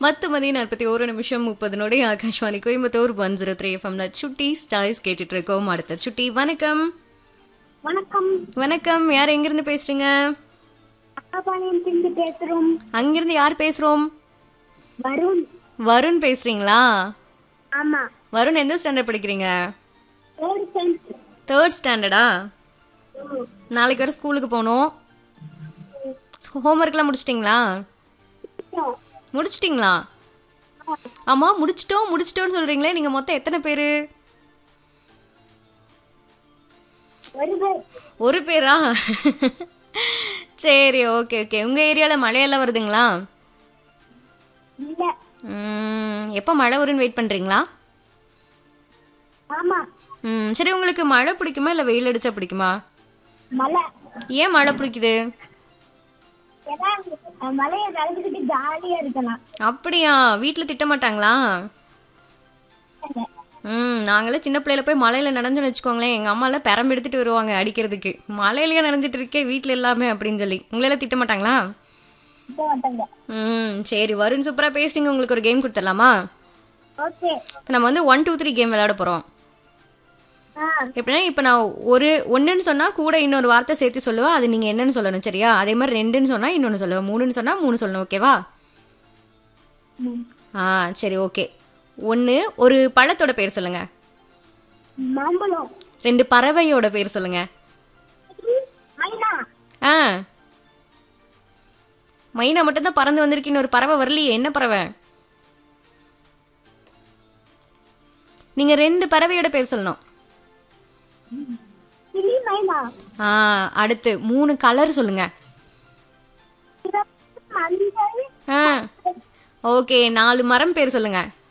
மத்து மணி நாற்பத்தி ஒரு நிமிஷம் முப்பது நொடி Akashvani Coimbatore one zero three எஃப்எம்ல சுட்டி ஸ்டாய்ஸ் கேட்டுட்டு இருக்கோம் அடுத்த சுட்டி வணக்கம் வணக்கம் வணக்கம் யார் எங்கிருந்து பேசுறீங்க அக்காபாளையம் திண்டு பேசுறோம் அங்கிருந்து யார் பேசுறோம் வருண் வருண் பேசுறீங்களா ஆமா வருண் எந்த ஸ்டாண்டர்ட் படிக்கிறீங்க தேர்ட் சென்ஸ் தேர்ட் ஸ்டாண்டர்டா நாளைக்கு வர ஸ்கூலுக்கு போகணும் ஹோம்ஒர்க்லாம் முடிச்சிட்டிங்களா முடிச்சிட்டிங்களா ஆமா முடிச்சிட்டோம் முடிச்சிட்டோம்னு சொல்றீங்களே நீங்க மொத்தம் எத்தனை பேரு வருவர் ஒரு பேரா சரி ஓகே ஓகே உங்க ஏரியால மழையெல்லாம் வருதுங்களா இல்ல ம், எப்போ மழை வரும்னு வெயிட் பண்றீங்களா ஆமா ம் சரி உங்களுக்கு மழை பிடிக்குமா இல்லை வெயில் அடிச்சா பிடிக்குமா மலை ஏன் மழை பிடிக்குது ஏன்னா அஹ், மலையை நடந்துக்கிட்டு ஜாலியா இருக்கலாம் அப்படியா வீட்டில் திட்ட மாட்டாங்களா ம் நாங்களே சின்ன பிள்ளையில போய் மலையில நனைஞ்சுன்னு வச்சுக்கோங்களேன் எங்க அம்மாலாம் பெரம்பு எடுத்துட்டு வருவாங்க அடிக்கிறதுக்கு மலையிலயே நனைஞ்சிட்டு இருக்கே வீட்டில் எல்லாமே அப்படின்னு சொல்லி உங்களெல்லாம் திட்ட மாட்டாங்களா இப்ப மாட்டாங்க ம் சரி வருண் சூப்பரா பேசுறீங்க உங்களுக்கு ஒரு கேம் கொடுத்துடலாமா ஓகே இப்போ நம்ம வந்து ஒன் டூ த்ரீ கேம் விளையாட போறோம் ஆ எப்படின்னா இப்போ நான் ஒரு ஒன்றுன்னு சொன்னால் கூட இன்னொரு வார்த்தை சேர்த்து சொல்லுவேன் அது நீங்கள் என்னன்னு சொல்லணும் சரியா அதே மாதிரி ரெண்டுன்னு சொன்னால் இன்னொன்று சொல்லுவேன் மூணுன்னு சொன்னால் மூணு சொல்லணும் ஓகேவா ம். ஆ சரி ஓகே ஒன்று ஒரு பழத்தோட பேர் சொல்லுங்க மாம்பழம் ரெண்டு பறவையோட பேர் சொல்லுங்க மைனா ஆ மைனா மட்டும்தான் பறந்து வந்திருக்கு இன்னொரு பறவை வரலையே என்ன பறவை நீங்கள் ரெண்டு பறவையோட பேர் சொல்லணும் கிளி மைனா ஆ அடுத்து மூணு கலர் சொல்லுங்க சிவப்பு, மஞ்சள் ஆ ஓகே நாலு மரம் பேர் சொல்லுங்க